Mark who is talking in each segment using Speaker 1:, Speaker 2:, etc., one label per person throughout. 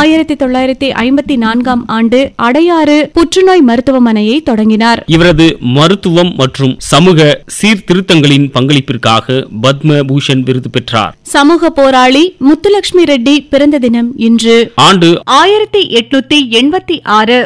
Speaker 1: ஆயிரத்தி தொள்ளாயிரத்தி ஐம்பத்தி நான்காம் ஆண்டு அடையாறு புற்றுநோய் மருத்துவமனையை தொடங்கினார்
Speaker 2: இவரது மருத்துவம் மற்றும் சமூக சீர்திருத்தங்களின் பங்களிப்பிற்காக பத்ம பூஷன் விருது பெற்றார்
Speaker 1: சமூக போராளி முத்துலட்சுமி ரெட்டி பிறந்த தினம் இன்று
Speaker 2: ஆண்டு
Speaker 1: ஆயிரத்தி எட்நூத்தி எண்பத்தி ஆறு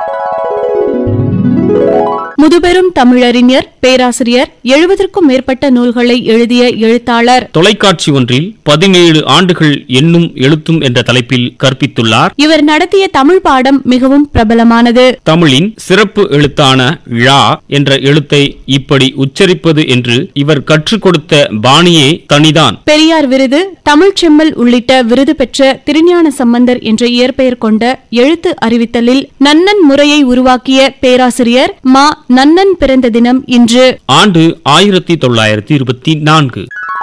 Speaker 1: முதுபெரும் தமிழறிஞர் பேராசிரியர் எழுபதற்கும் மேற்பட்ட நூல்களை எழுதிய எழுத்தாளர்
Speaker 2: தொலைக்காட்சி ஒன்றில் பதினேழு ஆண்டுகள் எண்ணும் எழுத்தும் என்ற தலைப்பில் கற்பித்துள்ளார்
Speaker 1: இவர் நடத்திய தமிழ் பாடம் மிகவும் பிரபலமானது
Speaker 2: தமிழின் சிறப்பு எழுத்தான ழா என்ற எழுத்தை இப்படி உச்சரிப்பது என்று இவர் கற்றுக் கொடுத்த பாணியே தனிதான்
Speaker 1: பெரியார் விருது தமிழ்ச் செம்மல் உள்ளிட்ட விருது பெற்ற திருஞான சம்பந்தர் என்ற இயற்பெயர் கொண்ட எழுத்து அறிவித்தலில் நன்னன் முறையை உருவாக்கிய பேராசிரியர் மா நன்னன் பிறந்த தினம் இன்று
Speaker 2: ஆண்டு ஆயிரத்தி தொள்ளாயிரத்தி இருபத்தி நான்கு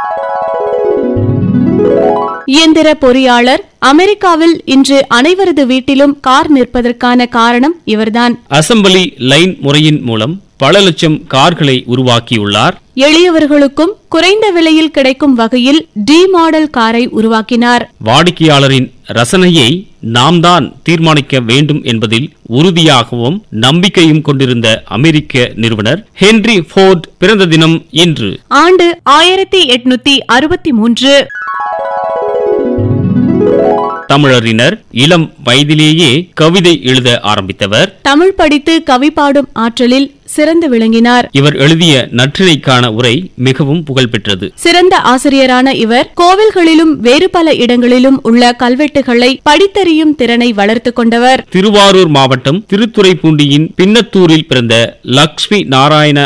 Speaker 1: இயந்திர பொறியாளர் அமெரிக்காவில் இன்று அனைவரது வீட்டிலும் கார் நிற்பதற்கான காரணம் இவர்தான்
Speaker 2: அசெம்பிளி லைன் முறையின் மூலம் பல லட்சம் கார்களை உருவாக்கியுள்ளார்
Speaker 1: எளியவர்களுக்கும் குறைந்த விலையில் கிடைக்கும் வகையில் டி மாடல் காரை உருவாக்கினார்
Speaker 2: வாடிக்கையாளரின் ரசனையை நாம் தான் தீர்மானிக்க வேண்டும் என்பதில் உறுதியாகவும் நம்பிக்கையும் கொண்டிருந்த அமெரிக்க நிறுவனர் ஹென்றி ஃபோர்ட் பிறந்த தினம் இன்று
Speaker 1: ஆண்டு ஆயிரத்தி எட்நூத்தி அறுபத்தி மூன்று
Speaker 2: தமிழறிஞர் இளம் வயதிலேயே கவிதை எழுத ஆரம்பித்தவர்
Speaker 1: தமிழ் படித்து கவி பாடும் ஆற்றலில் சிறந்து விளங்கினார்
Speaker 2: இவர் எழுதிய நற்றினைக்கான உரை மிகவும் புகழ்பெற்றது
Speaker 1: சிறந்த ஆசிரியரான இவர் கோவில்களிலும் வேறு பல இடங்களிலும் உள்ள கல்வெட்டுகளை படித்தறியும் திறனை வளர்த்துக் கொண்டவர்
Speaker 2: திருவாரூர் மாவட்டம் திருத்துறைப்பூண்டியின் பின்னத்தூரில் பிறந்த லக்ஷ்மி நாராயண